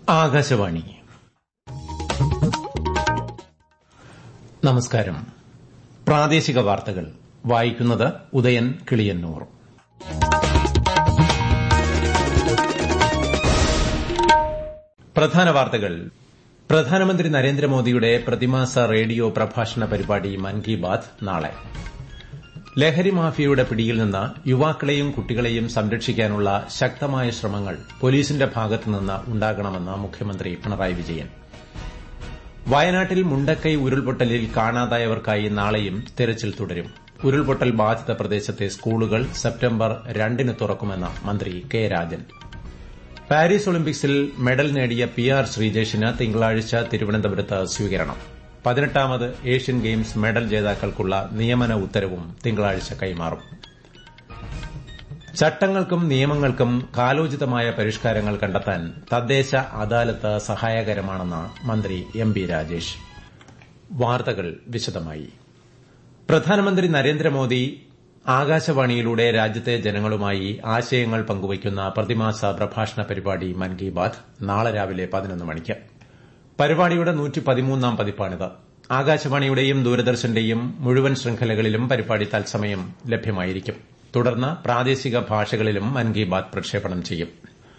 ആകാശവാണി നമസ്കാരം പ്രാദേശിക വാർത്തകൾ വായിക്കുന്നത് ഉദയൻ കിളിയന്നൂർ പ്രധാന വാർത്തകൾ പ്രധാനമന്ത്രി നരേന്ദ്രമോദിയുടെ പ്രതിമാസ റേഡിയോ പ്രഭാഷണ പരിപാടി മൻ കി ബാത് നാളെ ലഹരി മാഫിയയുടെ പിടിയിൽ നിന്ന് യുവാക്കളെയും കുട്ടികളെയും സംരക്ഷിക്കാനുള്ള ശക്തമായ ശ്രമങ്ങൾ പോലീസിന്റെ ഭാഗത്തുനിന്ന് ഉണ്ടാകണമെന്ന് മുഖ്യമന്ത്രി പിണറായി വിജയൻ വയനാട്ടിൽ മുണ്ടക്കൈ ഉരുൾപൊട്ടലിൽ കാണാതായവർക്കായി നാളെയും തെരച്ചിൽ തുടരും ഉരുൾപൊട്ടൽ ബാധിത പ്രദേശത്തെ സ്കൂളുകൾ സെപ്റ്റംബർ രണ്ടിന് തുറക്കുമെന്ന് മന്ത്രി കെ രാജൻ പാരീസ് ഒളിമ്പിക്സിൽ മെഡൽ നേടിയ പി ആർ ശ്രീജേഷിന് തിങ്കളാഴ്ച തിരുവനന്തപുരത്ത് സ്വീകരണം പതിനെട്ടാമത് ഏഷ്യൻ ഗെയിംസ് മെഡൽ ജേതാക്കൾക്കുള്ള നിയമന ഉത്തരവും തിങ്കളാഴ്ച കൈമാറും ചട്ടങ്ങൾക്കും നിയമങ്ങൾക്കും കാലോചിതമായ പരിഷ്കാരങ്ങൾ കണ്ടെത്താൻ തദ്ദേശ അദാലത്ത് സഹായകരമാണെന്ന് മന്ത്രി എം ബി രാജേഷ് വാർത്തകൾ വിശദമായി പ്രധാനമന്ത്രി നരേന്ദ്രമോദി ആകാശവാണിയിലൂടെ രാജ്യത്തെ ജനങ്ങളുമായി ആശയങ്ങൾ പങ്കുവയ്ക്കുന്ന പ്രതിമാസ പ്രഭാഷണ പരിപാടി മൻ കി ബാത് നാളെ രാവിലെ പതിനൊന്ന് മണിക്ക് പരിപാടിയുടെ നൂറ്റിപ്പതിമൂന്നാം പതിപ്പാണിത് ആകാശവാണിയുടെയും ദൂരദർശന്റെയും മുഴുവൻ ശൃംഖലകളിലും പരിപാടി തത്സമയം ലഭ്യമായിരിക്കും തുടർന്ന് പ്രാദേശിക ഭാഷകളിലും മൻ കി ബാത് പ്രക്ഷേപണം ചെയ്യും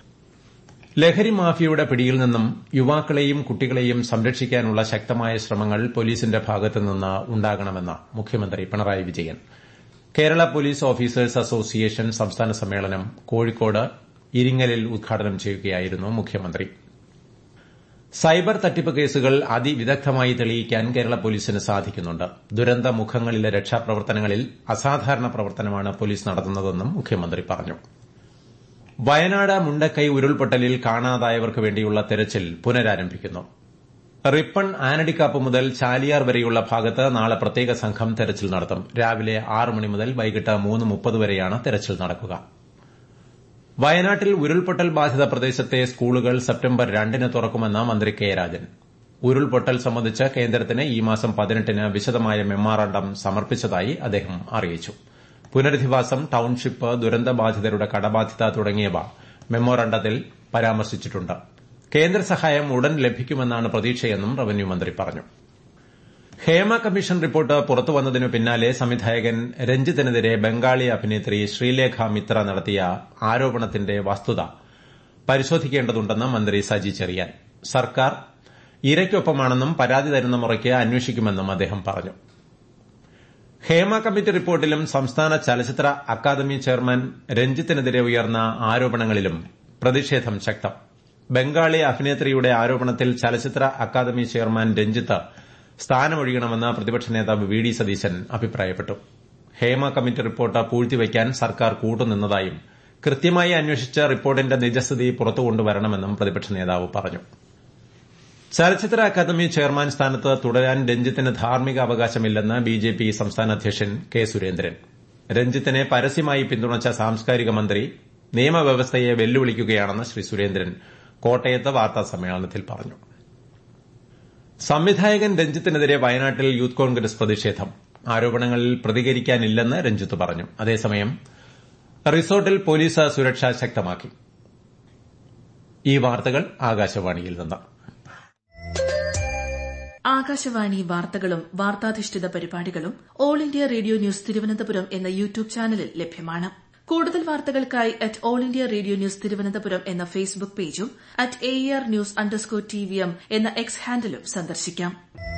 ലഹരി മാഫിയയുടെ പിടിയിൽ നിന്നും യുവാക്കളെയും കുട്ടികളെയും സംരക്ഷിക്കാനുള്ള ശക്തമായ ശ്രമങ്ങൾ പോലീസിന്റെ ഭാഗത്തുനിന്ന് ഉണ്ടാകണമെന്ന് മുഖ്യമന്ത്രി Pinarayi Vijayan Kerala police officers association സംസ്ഥാന സമ്മേളനം കോഴിക്കോട് ഇരിങ്ങലിൽ ഉദ്ഘാടനം ചെയ്യുകയായിരുന്നു മുഖ്യമന്ത്രി സൈബർ തട്ടിപ്പ് കേസുകൾ അതിവിദഗ്ധമായി തെളിയിക്കാൻ കേരള പോലീസിന് സാധിക്കുന്നുണ്ട് ദുരന്ത മുഖങ്ങളിലെ രക്ഷാപ്രവർത്തനങ്ങളിൽ അസാധാരണ പ്രവർത്തനമാണ് പോലീസ് നടത്തുന്നതെന്നും മുഖ്യമന്ത്രി പറഞ്ഞു വയനാട് മുണ്ടക്കൈ ഉരുൾപൊട്ടലിൽ കാണാതായവർക്ക് വേണ്ടിയുള്ള തെരച്ചിൽ പുനരാരംഭിക്കുന്നു റിപ്പൺ ആനടിക്കാപ്പ് മുതൽ ചാലിയാർ വരെയുള്ള ഭാഗത്ത് നാളെ പ്രത്യേക സംഘം തെരച്ചിൽ നടത്തും രാവിലെ ആറ് മണി മുതൽ വൈകിട്ട് മൂന്ന് മുപ്പത് വരെയാണ് തെരച്ചിൽ നടക്കുക വയനാട്ടിൽ ഉരുൾപൊട്ടൽ ബാധിത പ്രദേശത്തെ സ്കൂളുകൾ സെപ്റ്റംബർ രണ്ടിന് തുറക്കുമെന്ന് മന്ത്രി കെ രാജൻ ഉരുൾപൊട്ടൽ സംബന്ധിച്ച് കേന്ദ്രത്തിന് ഈ മാസം പതിനെട്ടിന് വിശദമായ മെമ്മോറാണ്ടം സമർപ്പിച്ചതായി അദ്ദേഹം അറിയിച്ചു പുനരധിവാസം ടൌൺഷിപ്പ് ദുരന്തബാധിതരുടെ കടബാധ്യത തുടങ്ങിയവ മെമ്മോറാണ്ടത്തിൽ പരാമർശിച്ചിട്ടുണ്ട് കേന്ദ്ര സഹായം ഉടൻ ലഭിക്കുമെന്നാണ് പ്രതീക്ഷയെന്നും റവന്യൂ മന്ത്രി പറഞ്ഞു ഹേമ കമ്മീഷൻ റിപ്പോർട്ട് പുറത്തുവന്നതിനു പിന്നാലെ സംവിധായകൻ രഞ്ജിത്തിനെതിരെ ബംഗാളി അഭിനേത്രി ശ്രീലേഖ മിത്ര നടത്തിയ ആരോപണത്തിന്റെ വസ്തുത പരിശോധിക്കേണ്ടതുണ്ടെന്ന് മന്ത്രി സജി ചെറിയാൻ സർക്കാർ ഇരയ്ക്കൊപ്പമാണെന്നും പരാതി തരുന്ന മുറയ്ക്ക് അന്വേഷിക്കുമെന്നും അദ്ദേഹം പറഞ്ഞു ഹേമ കമ്മിറ്റി റിപ്പോർട്ടിലും സംസ്ഥാന ചലച്ചിത്ര അക്കാദമി ചെയർമാൻ രഞ്ജിത്തിനെതിരെ ഉയർന്ന ആരോപണങ്ങളിലും പ്രതിഷേധം ശക്തം ബംഗാളി അഭിനേത്രിയുടെ ആരോപണത്തിൽ ചലച്ചിത്ര അക്കാദമി ചെയർമാൻ രഞ്ജിത്ത് സ്ഥാനമൊഴിയണമെന്ന് പ്രതിപക്ഷ നേതാവ് വി ഡി സതീശൻ അഭിപ്രായപ്പെട്ടു ഹേമ കമ്മിറ്റി റിപ്പോർട്ട് പൂഴ്ത്തിവയ്ക്കാൻ സർക്കാർ കൂട്ടുനിന്നതായും കൃത്യമായി അന്വേഷിച്ച് റിപ്പോർട്ടിന്റെ നിജസ്ഥിതി പുറത്തുകൊണ്ടുവരണമെന്നും പ്രതിപക്ഷ നേതാവ് പറഞ്ഞു ചലച്ചിത്ര അക്കാദമി ചെയർമാൻ സ്ഥാനത്ത് തുടരാൻ രഞ്ജിത്തിന് ധാർമ്മിക അവകാശമില്ലെന്ന് ബിജെപി സംസ്ഥാന അധ്യക്ഷൻ കെ സുരേന്ദ്രൻ രഞ്ജിത്തിനെ പരസ്യമായി പിന്തുണച്ച സാംസ്കാരിക മന്ത്രി നിയമവ്യവസ്ഥയെ വെല്ലുവിളിക്കുകയാണെന്ന് ശ്രീ സുരേന്ദ്രൻ കോട്ടയത്ത് വാർത്താ സമ്മേളനത്തിൽ പറഞ്ഞു സംവിധായകൻ രഞ്ജിത്തിനെതിരെ വയനാട്ടിൽ യൂത്ത് കോൺഗ്രസ് പ്രതിഷേധം ആരോപണങ്ങളിൽ പ്രതികരിക്കാനില്ലെന്ന് രഞ്ജിത്ത് പറഞ്ഞു അതേസമയം റിസോർട്ടിൽ പോലീസ് സുരക്ഷ ശക്തമാക്കി ഈ വാർത്തകൾ ആകാശവാണിയിൽ നിന്ന് ആകാശവാണി വാർത്തകളും വാർത്താധിഷ്ഠിത പരിപാടികളും all India radio news Thiruvananthapuram എന്ന യൂട്യൂബ് ചാനലിൽ ലഭ്യമാണ് കൂടുതൽ വാർത്തകൾക്കായി at all India radio news Thiruvananthapuram എന്ന ഫേസ്ബുക്ക് പേജും at A R news underscore T V M എന്ന എക്സ് ഹാൻഡിലും സന്ദർശിക്കാം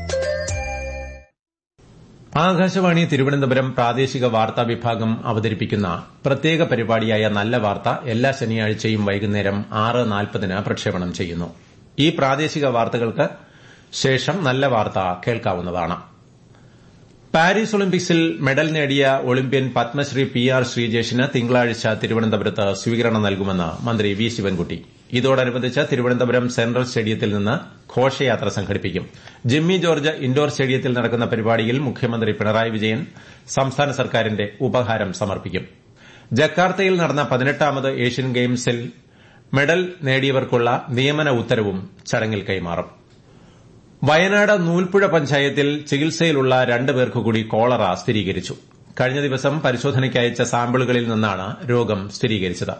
ആകാശവാണി തിരുവനന്തപുരം പ്രാദേശിക വാർത്താ വിഭാഗം അവതരിപ്പിക്കുന്ന പ്രത്യേക പരിപാടിയായ നല്ല വാർത്ത എല്ലാ ശനിയാഴ്ചയും വൈകുന്നേരം ആറ് നാൽപ്പതിന് പ്രക്ഷേപണം ചെയ്യുന്നു ഈ പ്രാദേശിക വാർത്തകൾക്ക് ശേഷം നല്ല വാർത്ത കേൾക്കാവുന്നതാണ് പാരീസ് ഒളിമ്പിക്സിൽ മെഡൽ നേടിയ ഒളിമ്പ്യൻ പത്മശ്രീ പി ആർ ശ്രീജേഷിന് തിങ്കളാഴ്ച തിരുവനന്തപുരത്ത് സ്വീകരണം നൽകുമെന്ന് മന്ത്രി വി ശിവൻകുട്ടി ഇതോടനുബന്ധിച്ച് തിരുവനന്തപുരം സെൻട്രൽ സ്റ്റേഡിയത്തിൽ നിന്ന് ഘോഷയാത്ര സംഘടിപ്പിക്കും ജിമ്മി ജോർജ് ഇൻഡോർ സ്റ്റേഡിയത്തിൽ നടക്കുന്ന പരിപാടിയിൽ മുഖ്യമന്ത്രി പിണറായി വിജയൻ സംസ്ഥാന സർക്കാരിന്റെ ഉപഹാരം സമർപ്പിക്കും ജക്കാർത്തയിൽ നടന്ന പതിനെട്ടാമത് ഏഷ്യൻ ഗെയിംസിൽ മെഡൽ നേടിയവർക്കുള്ള നിയമന ഉത്തരവും ചടങ്ങിൽ കൈമാറും വയനാട് നൂൽപ്പുഴ പഞ്ചായത്തിൽ ചികിത്സയിലുള്ള രണ്ട് പേർക്ക് കൂടി കോളറ സ്ഥിരീകരിച്ചു കഴിഞ്ഞ ദിവസം പരിശോധനയ്ക്ക് അയച്ച സാമ്പിളുകളിൽ നിന്നാണ് രോഗം സ്ഥിരീകരിച്ചത്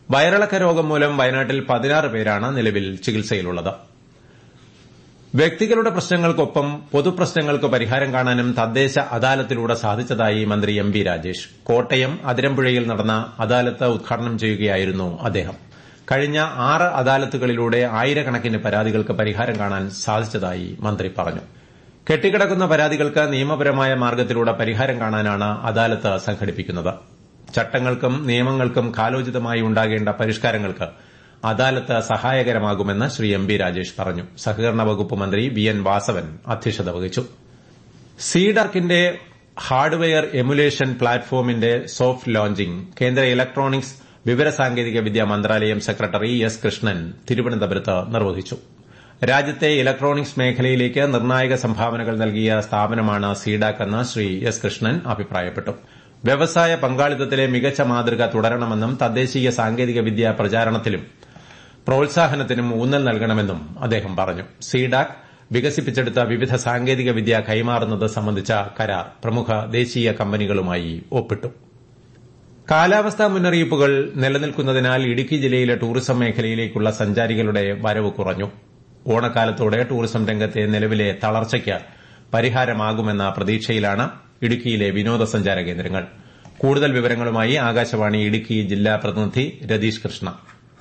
വയറിളക്ക രോഗം മൂലം വയനാട്ടിൽ പതിനാറ് പേരാണ് നിലവിൽ ചികിത്സയിലുള്ളത് വ്യക്തികളുടെ പ്രശ്നങ്ങൾക്കൊപ്പം പൊതുപ്രശ്നങ്ങൾക്ക് പരിഹാരം കാണാനും തദ്ദേശ അദാലത്തിലൂടെ സാധിച്ചതായി മന്ത്രി എം ബി രാജേഷ് കോട്ടയം അതിരമ്പുഴയിൽ നടന്ന അദാലത്ത് ഉദ്ഘാടനം ചെയ്യുകയായിരുന്നു അദ്ദേഹം കഴിഞ്ഞ ആറ് അദാലത്തുകളിലൂടെ ആയിരക്കണക്കിന് പരാതികൾക്ക് പരിഹാരം കാണാൻ സാധിച്ചതായി മന്ത്രി പറഞ്ഞു കെട്ടിക്കിടക്കുന്ന പരാതികൾക്ക് നിയമപരമായ മാർഗത്തിലൂടെ പരിഹാരം കാണാനാണ് അദാലത്ത് സംഘടിപ്പിക്കുന്നത് ചട്ടങ്ങൾക്കും നിയമങ്ങൾക്കും കാലോചിതമായി ഉണ്ടാകേണ്ട പരിഷ്കാരങ്ങൾക്ക് അദാലത്ത് സഹായകരമാകുമെന്ന് ശ്രീ എം ബി രാജേഷ് പറഞ്ഞു സഹകരണ വകുപ്പ് മന്ത്രി വി എൻ വാസവൻ അധ്യക്ഷത വഹിച്ചു സീഡർക്കിന്റെ ഹാർഡ്വെയർ എമുലേഷൻ പ്ലാറ്റ്ഫോമിന്റെ സോഫ്റ്റ് ലോഞ്ചിംഗ് കേന്ദ്ര ഇലക്ട്രോണിക്സ് വിവരസാങ്കേതിക വിദ്യാ മന്ത്രാലയം സെക്രട്ടറി എസ് കൃഷ്ണൻ തിരുവനന്തപുരത്ത് നിർവഹിച്ചു രാജ്യത്തെ ഇലക്ട്രോണിക്സ് മേഖലയിലേക്ക് നിർണായക സംഭാവനകൾ നൽകിയ സ്ഥാപനമാണ് സീഡാക് എന്ന് ശ്രീ എസ് കൃഷ്ണൻ അഭിപ്രായപ്പെട്ടു വ്യവസായ പങ്കാളിത്തത്തിലെ മികച്ച മാതൃക തുടരണമെന്നും തദ്ദേശീയ സാങ്കേതിക വിദ്യാ പ്രചാരണത്തിലും പ്രോത്സാഹനത്തിനും ഊന്നൽ നൽകണമെന്നും അദ്ദേഹം പറഞ്ഞു സീഡാക് വികസിപ്പിച്ചെടുത്ത വിവിധ സാങ്കേതിക വിദ്യ കൈമാറുന്നത് സംബന്ധിച്ച കരാർ പ്രമുഖ ദേശീയ കമ്പനികളുമായി ഒപ്പിട്ടു കാലാവസ്ഥാ മുന്നറിയിപ്പുകൾ നിലനിൽക്കുന്നതിനാൽ ഇടുക്കി ജില്ലയിലെ ടൂറിസം മേഖലയിലേക്കുള്ള സഞ്ചാരികളുടെ വരവ് കുറഞ്ഞു ഓണക്കാലത്തോടെ ടൂറിസം രംഗത്തെ നിലവിലെ തളർച്ചയ്ക്ക് പരിഹാരമാകുമെന്ന പ്രതീക്ഷയിലാണ് ഇടുക്കിയിലെ വിനോദസഞ്ചാര കേന്ദ്രങ്ങൾ കൂടുതൽ വിവരങ്ങളുമായി ആകാശവാണി ഇടുക്കി ജില്ലാ പ്രതിനിധി രതീഷ് കൃഷ്ണ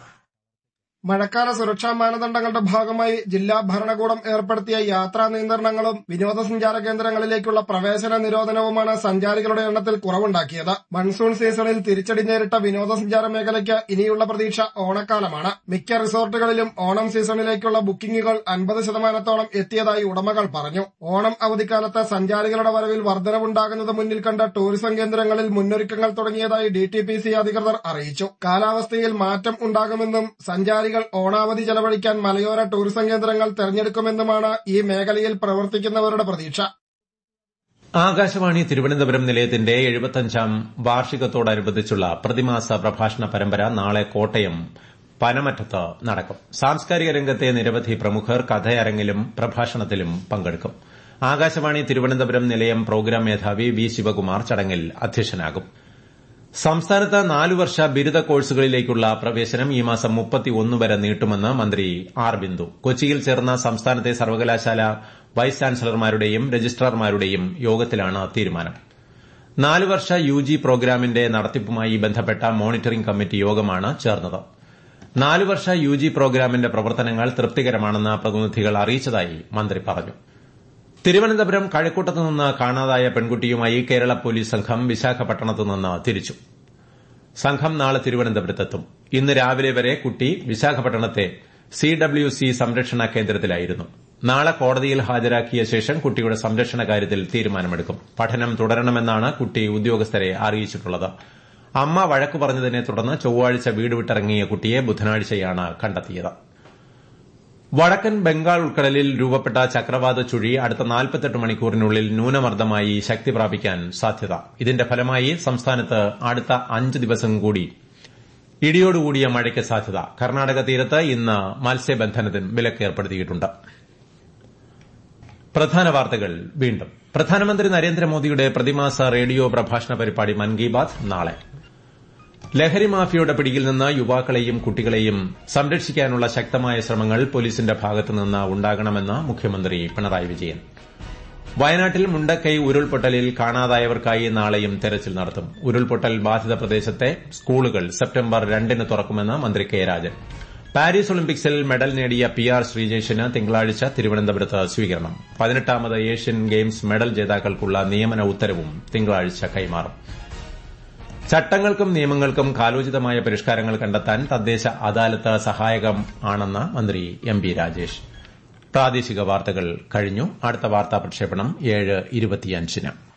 മഴക്കാല സുരക്ഷാ മാനദണ്ഡങ്ങളുടെ ഭാഗമായി ജില്ലാ ഭരണകൂടം ഏർപ്പെടുത്തിയ യാത്രാ നിയന്ത്രണങ്ങളും വിനോദസഞ്ചാര കേന്ദ്രങ്ങളിലേക്കുള്ള പ്രവേശന നിരോധനവുമാണ് സഞ്ചാരികളുടെ എണ്ണത്തിൽ കുറവുണ്ടാക്കിയത് മൺസൂൺ സീസണിൽ തിരിച്ചടി നേരിട്ട വിനോദസഞ്ചാര മേഖലയ്ക്ക് ഇനിയുള്ള പ്രതീക്ഷ ഓണക്കാലമാണ് മിക്ക റിസോർട്ടുകളിലും ഓണം സീസണിലേക്കുള്ള ബുക്കിംഗുകൾ അൻപത് ശതമാനത്തോളം എത്തിയതായി ഉടമകൾ പറഞ്ഞു ഓണം അവധിക്കാലത്ത് സഞ്ചാരികളുടെ വരവിൽ വർധനവുണ്ടാകുന്നത് മുന്നിൽ കണ്ട ടൂറിസം കേന്ദ്രങ്ങളിൽ മുന്നൊരുക്കങ്ങൾ തുടങ്ങിയതായി ഡി ടി പി സി അധികൃതർ അറിയിച്ചു കാലാവസ്ഥയിൽ മാറ്റം ഉണ്ടാകുമെന്നും സഞ്ചാരികൾ ഓണാവധി ചെലവഴിക്കാൻ മലയോര ടൂറിസം കേന്ദ്രങ്ങൾ തെരഞ്ഞെടുക്കുമെന്നുമാണ് ഈ മേഖലയിൽ പ്രവർത്തിക്കുന്നവരുടെ പ്രതീക്ഷ ആകാശവാണി തിരുവനന്തപുരം നിലയത്തിന്റെ എഴുപത്തഞ്ചാം വാർഷികത്തോടനുബന്ധിച്ചുള്ള പ്രതിമാസ പ്രഭാഷണ പരമ്പര നാളെ കോട്ടയം പനമറ്റത്ത് നടക്കും സാംസ്കാരിക രംഗത്തെ നിരവധി പ്രമുഖർ കഥയരങ്ങിലും പ്രഭാഷണത്തിലും പങ്കെടുക്കും ആകാശവാണി തിരുവനന്തപുരം നിലയം പ്രോഗ്രാം മേധാവി വി ശിവകുമാർ ചടങ്ങിൽ അധ്യക്ഷനാകും സംസ്ഥാനത്ത് നാലുവർഷ ബിരുദ കോഴ്സുകളിലേക്കുള്ള പ്രവേശനം ഈ മാസം മുപ്പത്തിയൊന്ന് വരെ നീട്ടുമെന്ന് മന്ത്രി ആർ ബിന്ദു കൊച്ചിയിൽ ചേർന്ന സംസ്ഥാനത്തെ സർവകലാശാല വൈസ് ചാൻസലർമാരുടെയും രജിസ്ട്രാർമാരുടെയും യോഗത്തിലാണ് തീരുമാനം നാലുവർഷ യുജി പ്രോഗ്രാമിന്റെ നടത്തിപ്പുമായി ബന്ധപ്പെട്ട മോണിറ്ററിംഗ് കമ്മിറ്റി യോഗമാണ് ചേർന്നത് നാലുവർഷ യുജി പ്രോഗ്രാമിന്റെ പ്രവർത്തനങ്ങൾ തൃപ്തികരമാണെന്ന് പ്രതിനിധികൾ അറിയിച്ചതായി മന്ത്രി പറഞ്ഞു തിരുവനന്തപുരം കഴക്കൂട്ടത്ത് നിന്ന് കാണാതായ പെൺകുട്ടിയുമായി കേരള പോലീസ് സംഘം വിശാഖപട്ടണത്ത് നിന്ന് തിരിച്ചു സംഘം നാളെ തിരുവനന്തപുരത്തെത്തും ഇന്ന് രാവിലെ വരെ കുട്ടി വിശാഖപട്ടണത്തെ സി ഡബ്ല്യു സി സംരക്ഷണ കേന്ദ്രത്തിലായിരുന്നു നാളെ കോടതിയിൽ ഹാജരാക്കിയ ശേഷം കുട്ടിയുടെ സംരക്ഷണ കാര്യത്തിൽ തീരുമാനമെടുക്കും പഠനം തുടരണമെന്നാണ് കുട്ടി ഉദ്യോഗസ്ഥരെ അറിയിച്ചിട്ടുള്ളത് അമ്മ വഴക്കു പറഞ്ഞതിനെ തുടർന്ന് ചൊവ്വാഴ്ച വീട് വിട്ടിറങ്ങിയ കുട്ടിയെ ബുധനാഴ്ചയാണ് കണ്ടെത്തിയത് വടക്കൻ ബംഗാൾ ഉൾക്കടലിൽ രൂപപ്പെട്ട ചക്രവാത ചുഴി അടുത്ത നാൽപ്പത്തെട്ട് മണിക്കൂറിനുള്ളിൽ ന്യൂനമർദ്ദമായി ശക്തി പ്രാപിക്കാൻ സാധ്യത ഇതിന്റെ ഫലമായി സംസ്ഥാനത്ത് അടുത്ത അഞ്ച് ദിവസം കൂടി ഇടിയോടുകൂടിയ മഴയ്ക്ക് സാധ്യത കർണാടക തീരത്ത് ഇന്ന് മത്സ്യബന്ധനത്തിന് വിലക്ക് ഏർപ്പെടുത്തിയിട്ടുണ്ട് പ്രധാന വാർത്തകൾ വീണ്ടും പ്രധാനമന്ത്രി നരേന്ദ്രമോദിയുടെ പ്രതിമാസ റേഡിയോ പ്രഭാഷണ പരിപാടി മൻ കി ബാത് നാളെ ലഹരി മാഫിയയുടെ പിടിയിൽ നിന്ന് യുവാക്കളെയും കുട്ടികളെയും സംരക്ഷിക്കാനുള്ള ശക്തമായ ശ്രമങ്ങൾ പോലീസിന്റെ ഭാഗത്തുനിന്ന് ഉണ്ടാകണമെന്ന് മുഖ്യമന്ത്രി പിണറായി വിജയൻ വയനാട്ടിൽ മുണ്ടക്കൈ ഉരുൾപൊട്ടലിൽ കാണാതായവർക്കായി നാളെയും തെരച്ചിൽ നടത്തും ഉരുൾപൊട്ടൽ ബാധിത പ്രദേശത്തെ സ്കൂളുകൾ സെപ്റ്റംബർ രണ്ടിന് തുറക്കുമെന്ന് മന്ത്രി കെ രാജൻ പാരീസ് ഒളിമ്പിക്സിൽ മെഡൽ നേടിയ പി ആർ ശ്രീജേഷിന് തിങ്കളാഴ്ച തിരുവനന്തപുരത്ത് സ്വീകരണം പതിനെട്ടാമത് ഏഷ്യൻ ഗെയിംസ് മെഡൽ ജേതാക്കൾക്കുള്ള നിയമന ഉത്തരവും തിങ്കളാഴ്ച കൈമാറും ചട്ടങ്ങൾക്കും നിയമങ്ങൾക്കും കാലോചിതമായ പരിഷ്കാരങ്ങൾ കണ്ടെത്താൻ തദ്ദേശ അദാലത്ത് സഹായകം ആണെന്ന് മന്ത്രി എം ബി രാജേഷ് പ്രാദേശിക വാർത്തകൾ കഴിഞ്ഞു അടുത്ത വാർത്താ പ്രക്ഷേപണം ഏഴ് ഇരുപത്തിയഞ്ചിന്